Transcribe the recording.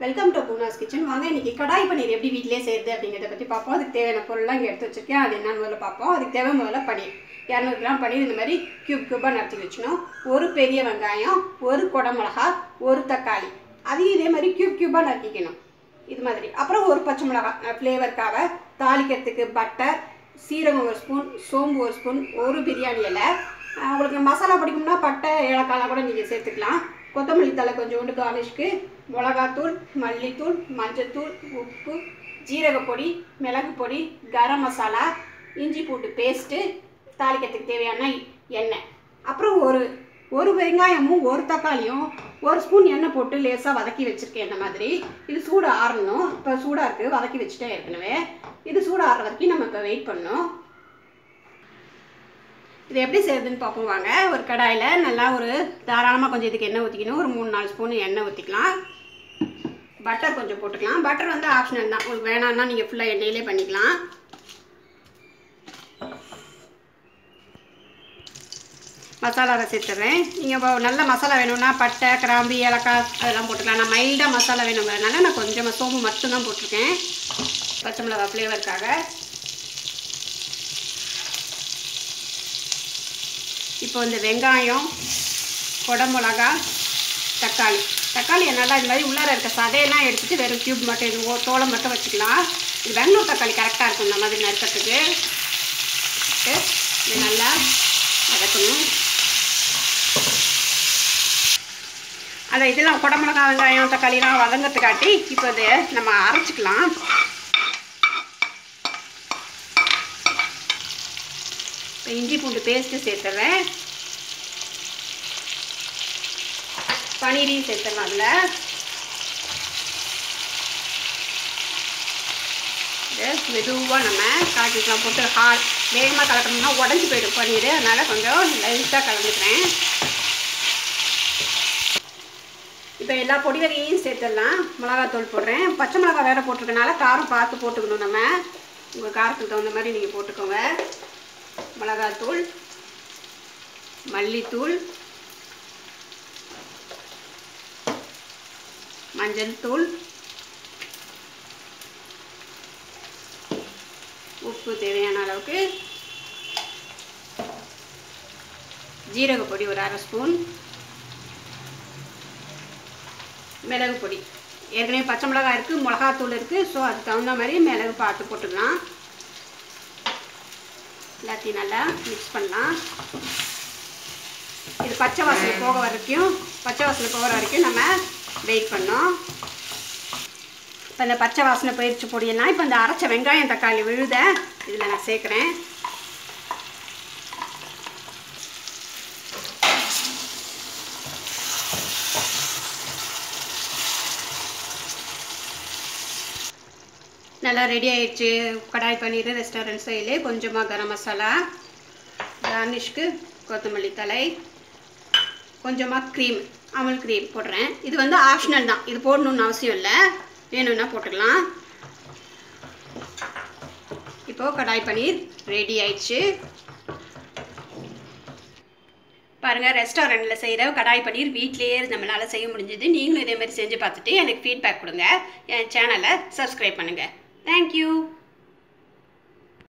welcome to பூனாஸ் kitchen வாங்க இன்னைக்கு கடாய் பன்னீர் எப்படி வீட்டிலே செய்யுது அப்படிங்கிறத பற்றி பார்ப்போம் அதுக்கு தேவையான பொருள்லாம் இங்கே எடுத்து வச்சிருக்கேன் அது என்னன்னு முதல்ல பார்ப்போம் அதுக்கு தேவை முதல்ல பன்னீர் இரநூறு கிராம் பன்னீர் இந்த மாதிரி க்யூப் க்யூபாக நடத்தி வச்சுக்கணும் ஒரு பெரிய வெங்காயம் ஒரு குடமிளகா ஒரு தக்காளி அதையும் இதே மாதிரி க்யூப் க்யூபாக நறுக்கிக்கணும் இது மாதிரி அப்புறம் ஒரு பச்சை மிளகா ஃப்ளேவருக்காக தாளிக்கிறதுக்கு பட்டர் சீரகம் ஒரு ஸ்பூன் சோம்பு ஒரு ஸ்பூன் ஒரு பிரியாணி இலை அஹ் உங்களுக்கு மசாலா பிடிக்கும்னா பட்டை ஏலக்காய்லாம் கூட நீங்கள் சேர்த்துக்கலாம் கொத்தமல்லி தலை கொஞ்சோண்டு கார்னிஷ்க்கு மிளகாத்தூள் மல்லித்தூள் மஞ்சத்தூள் உப்பு ஜீரகப்பொடி மிளகு பொடி கரம் மசாலா இஞ்சி பூண்டு பேஸ்ட்டு தாளிக்கிறதுக்கு தேவையான எண்ணெய் அப்புறம் ஒரு ஒரு வெங்காயமும் ஒரு தக்காளியும் ஒரு ஸ்பூன் எண்ணெய் போட்டு லேசாக வதக்கி வச்சுருக்கேன் இந்த மாதிரி இது சூடு ஆறணும் இப்போ சூடாக இருக்குது வதக்கி வச்சுட்டேன் ஏற்கனவே இது சூடு ஆறுற வரைக்கும் நம்ம இப்போ வெயிட் பண்ணணும் இது எப்படி செய்யுதுன்னு பார்ப்போம் வாங்க ஒரு கடாயில் நல்லா ஒரு தாராளமாக கொஞ்சம் இதுக்கு எண்ணெய் ஊற்றிக்கணும் ஒரு மூணு நாலு ஸ்பூன் எண்ணெய் ஊற்றிக்கலாம் பட்டர் கொஞ்சம் போட்டுக்கலாம் பட்டர் வந்து ஆப்ஷனல் தான் உங்களுக்கு வேணாம்னா நீங்கள் ஃபுல்லாக எண்ணெயிலே பண்ணிக்கலாம் மசாலாவை சேர்த்துறேன் நீங்கள் இப்போ நல்ல மசாலா வேணும்னா பட்டை கிராம்பு ஏலக்காய் அதெல்லாம் போட்டுக்கலாம் நான் மைல்டாக மசாலா வேணுங்கிறதுனால நான் கொஞ்சமாக சோம்பு மட்டும்தான் போட்டிருக்கேன் பச்சை மிளகா ஃப்ளேவருக்காக இப்போ இந்த வெங்காயம் குடமிளகா தக்காளி தக்காளி நல்லா இந்த மாதிரி உள்ளார இருக்க சதையெல்லாம் எடுத்துட்டு வெறும் க்யூப் மட்டும் இது ஓ- தோலை மட்டும் வச்சுக்கலாம் இது பெங்களூர் தக்காளி கரெக்டாக இருக்கும் இந்த மாதிரி நறுக்கிறதுக்கு போட்டு இது நல்லா வதக்கணும் அதை இதெல்லாம் குடமிளகா வெங்காயம் தக்காளிலாம் வதங்கிறதுக்காட்டி இப்போ இது நம்ம அரைச்சிக்கலாம் இப்போ இஞ்சி பூண்டு பேஸ்ட்டு சேர்த்துறேன் பன்னீரையும் சேர்த்துடலாம் அதில் இது மெதுவாக நம்ம காய்ச்சிக்கலாம் போட்டு ஹாட் வேகமாக கலக்கணும்னா உடஞ்சி போயிடும் பன்னீர் அதனால் கொஞ்சம் லைட்டாக கலந்துக்கிறேன் இப்போ எல்லா பொடி வகையையும் சேர்த்துடலாம் மிளகாத்தூள் போடுறேன் பச்சை மிளகா வேறு போட்டிருக்கனால காரம் பார்த்து போட்டுக்கணும் நம்ம உங்கள் காரத்துக்கு தகுந்த மாதிரி நீங்கள் போட்டுக்கோங்க மிளகாத்தூள் மல்லித்தூள் மஞ்சள் தூள் உப்பு தேவையான அளவுக்கு ஜீரக பொடி ஒரு அரை ஸ்பூன் மிளகு பொடி ஏற்கனவே பச்சை மிளகாய் இருக்குது மிளகாத்தூள் இருக்குது ஸோ அதுக்கு தகுந்த மாதிரி மிளகு பார்த்து போட்டுக்கலாம் எல்லாத்தையும் நல்லா மிக்ஸ் பண்ணலாம் இது பச்சை வாசனை போக வரைக்கும் பச்சை வாசனை போகிற வரைக்கும் நம்ம வெயிட் பண்ணோம் இப்போ இந்த பச்சை வாசனை போயிடுச்சு பொடியெல்லாம் இப்போ இந்த அரைச்ச வெங்காயம் தக்காளி விழுத இதில் நான் சேர்க்குறேன் நல்லா ரெடி ஆயிடுச்சு கடாய் பன்னீர் ரெஸ்டாரண்ட் ஸ்டைலு கொஞ்சமாக கரம் மசாலா கார்னிஷ்க்கு கொத்தமல்லி தலை கொஞ்சமாக க்ரீம் அமுல் க்ரீம் போடுறேன் இது வந்து ஆப்ஷனல் தான் இது போடணும்னு அவசியம் இல்லை வேணும்னா போட்டுக்கலாம் இப்போது கடாய் பன்னீர் ரெடி ஆயிடுச்சு பாருங்கள் ரெஸ்டாரண்ட்டில் செய்கிற கடாய் பன்னீர் வீட்லேயே நம்மளால் செய்ய முடிஞ்சது நீங்களும் இதே மாதிரி செஞ்சு பார்த்துட்டு எனக்கு ஃபீட்பேக் கொடுங்க என் சேனலை சப்ஸ்கிரைப் பண்ணுங்கள் தேங்க்யூ